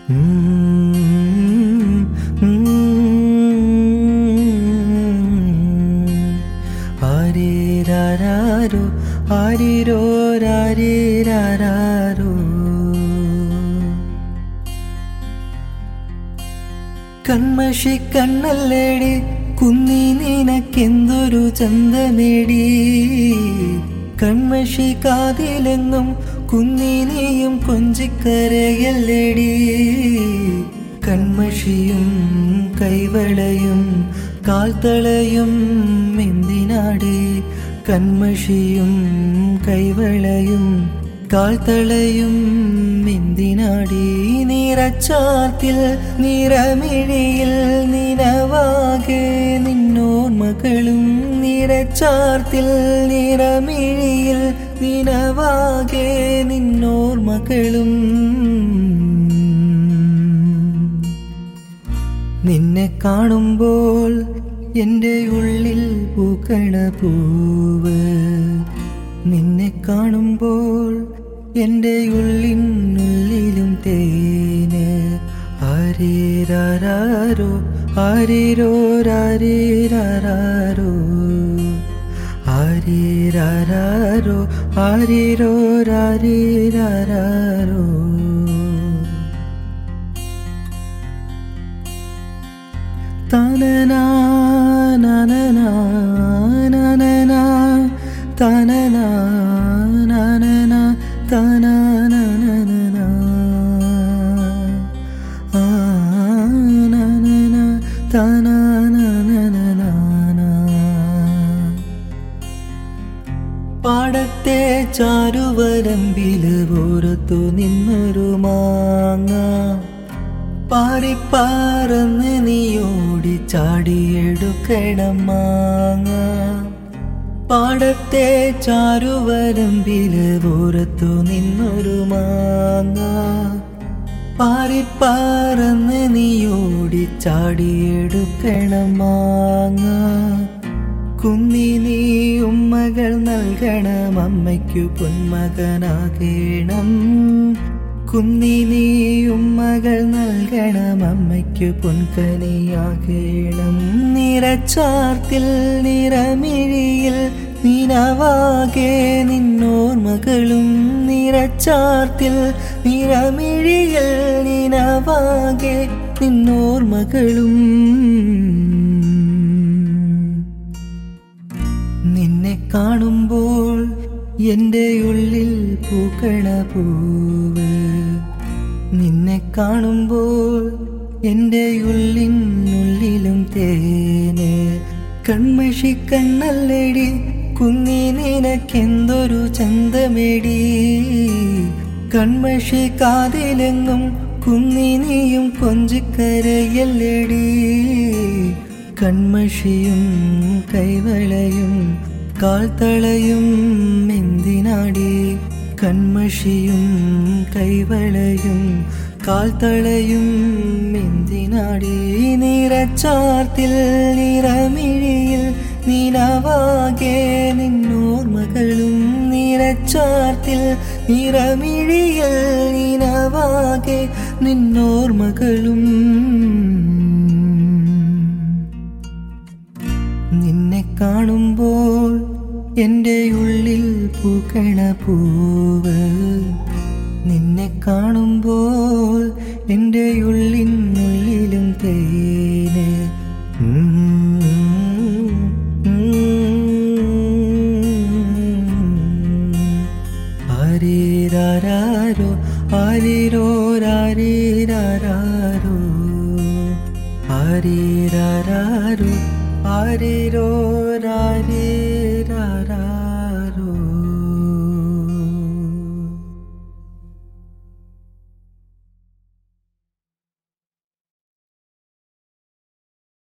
ആരീരാരോ ആരിരോ രാരീരാരോ കൺമഷി കണ്ണല്ലേടി കുന്നി നിനക്കെന്തൊരു ചന്തമേടി കൺമഷി കാതിലെങ്ങും കുന്നി നീയും കൊഞ്ചിക്കരയല്ലേടി കൺമഷിയും കൈവളയും കാൽത്തളയും എന്തിനാടി കൺമഷിയും കൈവളയും കാൽത്തളയും എന്തിനാടി നിറച്ചാത്തിൽ നിറമിഴിയിൽ നിനവാകെ നിന്നോർമകളും നിറച്ചാർത്തിൽ നിറമിഴിയിൽ നിനവാകെ നിന്നോർമകളും നിന്നെ കാണുമ്പോൾ എൻ്റെ ഉള്ളിൽ പൂക്കണ പൂവ് നിന്നെ കാണുമ്പോൾ എൻ്റെ ഉള്ളിനുള്ളിലും തേന് ആരീരാരോ ആരിരോ രാരീരാരോ ആരീരാരോ ആരിരോ രാരീരാരോ തനനാ നനനാ നനനാ തനനാ നനനാ തനനനനനാ ആ നനനാ തനനനനനാ പാടത്തെ ചാരുവരമ്പില് ഓരത്തു നിന്നൊരു മാങ്ങ പാറിപ്പാറന്ന് നീയോടി ചാടിയെടുക്കണം മാങ്ങ പാടത്തെ ചാരുവരമ്പില് ഓരത്തു നിന്നൊരു മാങ്ങ പാറിപ്പാറന്ന് നീയോടി ചാടിയെടുക്കണം മാങ്ങ കുന്നി നീ ഉമ്മകൾ നൽകണം അമ്മയ്ക്കു പൊന്മകനാകേണം കുന്നി നീ ഉമ്മകൾ നൽകണം അമ്മയ്ക്കു പൊൻകനിയാകേണം നിറച്ചാർത്തിൽ നിറമിഴിയിൽ നിനവാകെ നിന്നോർമകളും നിറച്ചാർത്തിൽ നിറമിഴിയിൽ നിനവാകെ നിന്നോർമകളും നിന്നെ കാണുമ്പോൾ എൻ്റെ ഉള്ളിൽ പൂക്കണ പൂവ് നിന്നെ കാണുമ്പോൾ എൻ്റെ ഉള്ളിനുള്ളിലും തേന് കൺമഷി കണ്ണല്ലടി കുന്നി നിനക്കെന്തൊരു ചന്തമേടി കൺമഷി കാതിലെങ്ങും കുന്നി നീയും കൊഞ്ചിക്കരയല്ലടി കൺമഷിയും കൈവളയും കാൽത്തളയും എന്തിനാടി കൺമഷിയും കൈവളയും കാൽത്തളയും എന്തിനാടി നിറച്ചാർത്തിൽ നിറമിഴിയിൽ നിനവാകെ നിന്നോർമകളും നിറച്ചാർത്തിൽ നിറമിഴിയിൽ നിനവാകെ നിന്നോർമകളും നിന്നെ കാണുമ്പോൾ എൻ്റെ ഉള്ളിൽ പൂക്കണ പൂവ് നിന്നെ കാണുമ്പോൾ എൻ്റെ ഉള്ളിനുള്ളിലും തേന് ആരീരാരോ ആരിരോ രാരീരാരോ ആരീരാരോ ആരിരോ രാരീ